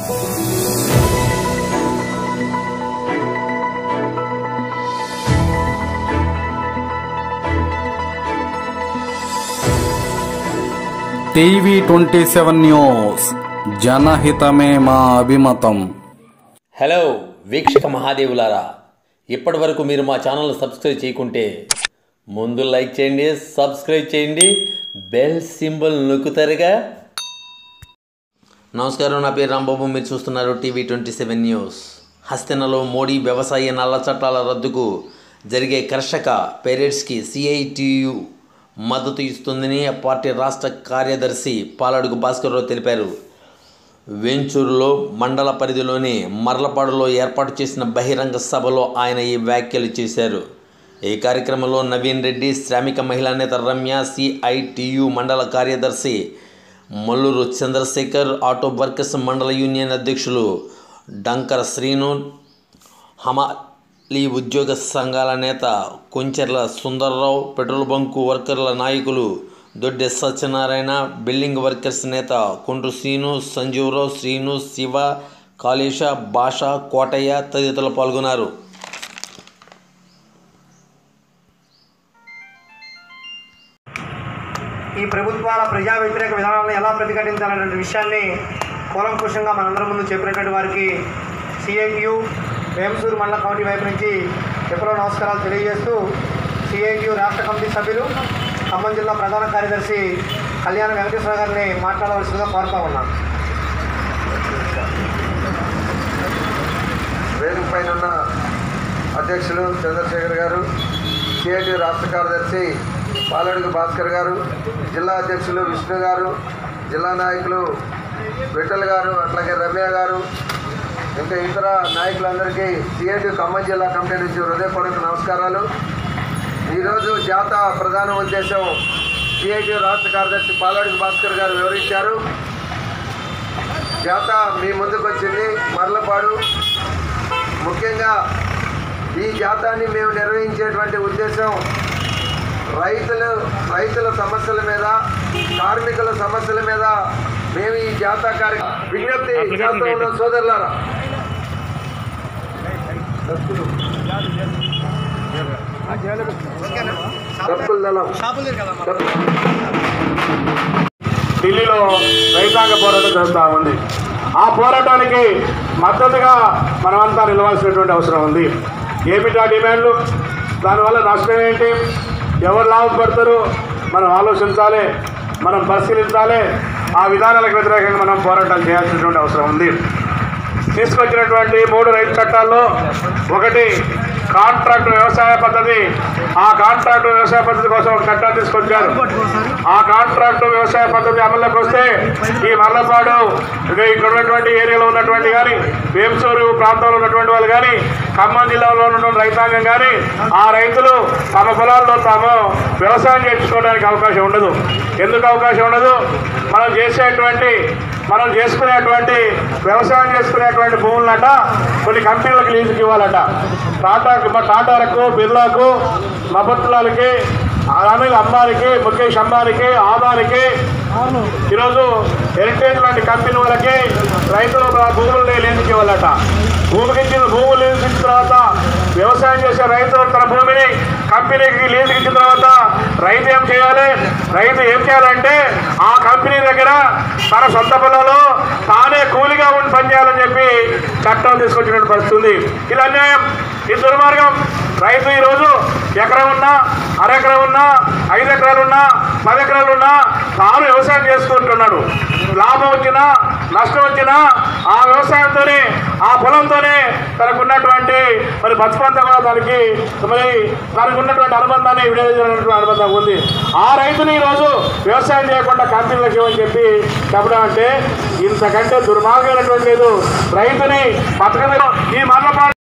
TV twenty seven news జనహితమే మా అభిమతం హలో వీక్షక మహాదేవులారా ఇప్పటి వరకు మీరు మా ఛానల్ సబ్స్క్రైబ్ చేయకుంటే ముందు లైక్ చేయండి సబ్స్క్రైబ్ చేయండి బెల్ సింబల్ నొక్కుతారుగా నమస్కారం నా పేరు రాంబాబు మీరు చూస్తున్నారు టీవీ ట్వంటీ సెవెన్ న్యూస్ హస్తినలో మోడీ వ్యవసాయ నల్ల చట్టాల రద్దుకు జరిగే కర్షక పెరేడ్స్కి సిఐటియు మద్దతు ఇస్తుందని ఆ పార్టీ రాష్ట్ర కార్యదర్శి పాలడుగు భాస్కర్రావు తెలిపారు వెంచూరులో మండల పరిధిలోని మర్లపాడులో ఏర్పాటు చేసిన బహిరంగ సభలో ఆయన ఈ వ్యాఖ్యలు చేశారు ఈ కార్యక్రమంలో నవీన్ రెడ్డి శ్రామిక మహిళా నేత రమ్య సిఐటియు మండల కార్యదర్శి మల్లూరు చంద్రశేఖర్ ఆటో వర్కర్స్ మండల యూనియన్ అధ్యక్షులు డంకర శ్రీను హమాలీ ఉద్యోగ సంఘాల నేత కొంచెర్ల సుందర్రావు పెట్రోల్ బంకు వర్కర్ల నాయకులు దొడ్డె సత్యనారాయణ బిల్డింగ్ వర్కర్స్ నేత కొండ్రు శ్రీను సంజీవరావు శ్రీను శివ కాళేశ భాష కోటయ్య తదితరులు పాల్గొన్నారు ఈ ప్రభుత్వాల ప్రజా వ్యతిరేక విధానాలను ఎలా ప్రతిఘటించాలనే విషయాన్ని కూలంకుషంగా మనందరం ముందు చెప్పినటువంటి వారికి సిఐటియు వేమసూరు మండల కమిటీ వైపు నుంచి ఎప్పుడో నమస్కారాలు తెలియజేస్తూ సిఐటియు రాష్ట్ర కమిటీ సభ్యులు ఖమ్మం జిల్లా ప్రధాన కార్యదర్శి కళ్యాణ వెంకటేశ్వర గారిని మాట్లాడవలసిందిగా కోరుతా ఉన్నాను వేదిక పైన ఉన్న అధ్యక్షులు చంద్రశేఖర్ గారు సిఐటి రాష్ట్ర కార్యదర్శి పాలడుగు భాస్కర్ గారు జిల్లా అధ్యక్షులు విష్ణు గారు జిల్లా నాయకులు విఠల్ గారు అట్లాగే రమ్య గారు ఇంకా ఇతర నాయకులందరికీ సిఐటి ఖమ్మం జిల్లా కమిటీ నుంచి హృదయపూర్వక నమస్కారాలు ఈరోజు జాత ప్రధాన ఉద్దేశం సిఐటి రాష్ట్ర కార్యదర్శి పాలడుగు భాస్కర్ గారు వివరించారు జాత మీ ముందుకు వచ్చింది మర్లపాడు ముఖ్యంగా ఈ జాతాన్ని మేము నిర్వహించేటువంటి ఉద్దేశం రైతులు రైతుల సమస్యల మీద కార్మికుల సమస్యల మీద మేము ఈ జాతా కార్య విజ్ఞప్తి చేస్తూ ఉన్న సోదరులారా డబ్బుల దళం ఢిల్లీలో రైతాంగ పోరాటం జరుగుతూ ఉంది ఆ పోరాటానికి మద్దతుగా మనమంతా నిలవాల్సినటువంటి అవసరం ఉంది ఏమిటా డిమాండ్లు దానివల్ల నష్టం ఏంటి ఎవరు లాభపడతారు మనం ఆలోచించాలి మనం పరిశీలించాలి ఆ విధానాలకు వ్యతిరేకంగా మనం పోరాటాలు చేయాల్సినటువంటి అవసరం ఉంది తీసుకొచ్చినటువంటి మూడు రైతు చట్టాల్లో ఒకటి కాంట్రాక్ట్ వ్యవసాయ పద్ధతి ఆ కాంట్రాక్ట్ వ్యవసాయ పద్ధతి కోసం ఒక చట్టం తీసుకొచ్చారు ఆ కాంట్రాక్ట్ వ్యవసాయ పద్ధతి అమల్లోకి వస్తే ఈ మర్లపాడు ఇక ఇక్కడ ఉన్నటువంటి ఏరియాలో ఉన్నటువంటి కానీ వేంసూరు ప్రాంతంలో ఉన్నటువంటి వాళ్ళు కానీ ఖమ్మం జిల్లాలో ఉన్నటువంటి రైతాంగం కానీ ఆ రైతులు తమ పొలాల్లో తాము వ్యవసాయం చేసుకోవడానికి అవకాశం ఉండదు ఎందుకు అవకాశం ఉండదు మనం చేసేటువంటి మనం చేసుకునేటువంటి వ్యవసాయం చేసుకునేటువంటి భూములట కొన్ని కంపెనీలకు లీజుకి ఇవ్వాలట టాటాకు మా టాటాలకు బిర్లాకు మబత్తులకి అనిల్ అంబానికి ముఖేష్ అంబానికి ఆదానికి ఈరోజు హెరిటేజ్ లాంటి కంపెనీ వాళ్ళకి రైతులు భూముల్ని లీజుకి ఇవ్వాలట భూమికి ఇచ్చిన భూములు లీజుకి ఇచ్చిన తర్వాత వ్యవసాయం చేసే రైతు తన భూమిని కంపెనీకి లీజుకి ఇచ్చిన తర్వాత రైతు ఏం చేయాలి రైతు ఏం చేయాలంటే ఆ కంపెనీ దగ్గర తన సొంత పొలంలో తానే కూలిగా ఉండి పనిచేయాలని చెప్పి చట్టం తీసుకొచ్చినట్టు పరిస్థితి ఉంది ఇది అన్యాయం ఇది దుర్మార్గం రైతు ఈరోజు ఎకరం ఉన్నా అరెకరం ఉన్నా ఐదు ఎకరాలు ఉన్నా పది ఎకరాలు ఉన్నా తాను వ్యవసాయం చేసుకుంటున్నాడు లాభం వచ్చినా నష్టం వచ్చినా ఆ వ్యవసాయంతోనే ఆ పొలంతోనే తనకు ఉన్నటువంటి మరి బతుకంతా కూడా దానికి మరి తనకు ఉన్నటువంటి అనుబంధాన్ని విడదీసినటువంటి అనుబంధం ఉంది ఆ రైతుని ఈరోజు వ్యవసాయం చేయకుండా కంపెనీలకు ఇవ్వని చెప్పి చెప్పడం అంటే ఇంతకంటే దుర్మార్గమైనటువంటి లేదు రైతుని బతకలేదు ఈ మరణపాటు